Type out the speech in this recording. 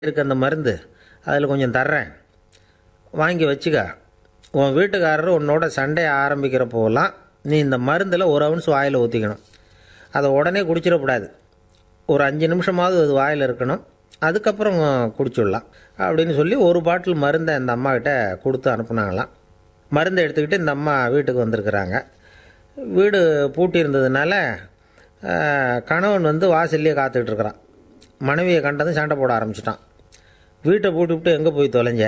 இருக்கு அந்த மருந்து அதில் கொஞ்சம் தர்றேன் வாங்கி வச்சுக்க உன் வீட்டுக்காரர் உன்னோட சண்டை ஆரம்பிக்கிறப்போலாம் நீ இந்த மருந்தில் ஒரு அவுன்ஸ் வாயில் ஊற்றிக்கணும் அதை உடனே குடிச்சிடக்கூடாது ஒரு அஞ்சு நிமிஷமாவது அது வாயில் இருக்கணும் அதுக்கப்புறம் குடிச்சிடலாம் அப்படின்னு சொல்லி ஒரு பாட்டில் மருந்தை இந்த அம்மாக்கிட்ட கொடுத்து அனுப்புனாங்களாம் மருந்தை எடுத்துக்கிட்டு இந்த அம்மா வீட்டுக்கு வந்திருக்கிறாங்க வீடு பூட்டி இருந்ததுனால ஆஹ், கணவன் வந்து வாசல்லையே காத்துக்கிட்டு இருக்கிறான் மனைவியை கண்டதும் சண்டை போட ஆரம்பிச்சிட்டான் வீட்டை பூட்டி விட்டு எங்கே போய் தொலைஞ்ச